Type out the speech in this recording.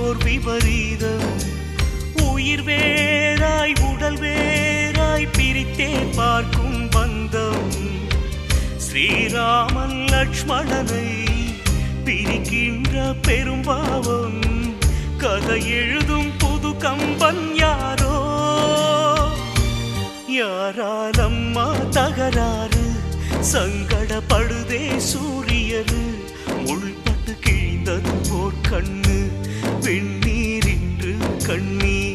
ஓர் விபரீதம் உயிர் வேறாய் உடல் வேறாய் பிரித்தே பார்க்கும் பந்தம் ஸ்ரீராமன் லக்ஷ்மணனை பிரிக்கின்ற பெரும்பாவம் கதை எழுதும் புது கம்பன் யாரோ யாரால் அம்மா தகராறு சங்கடப்படுதே சூரியரு உள்பட்டு கிழிந்தது போர் கண்ணு வெந்நீர் இன்று கண்ணீர்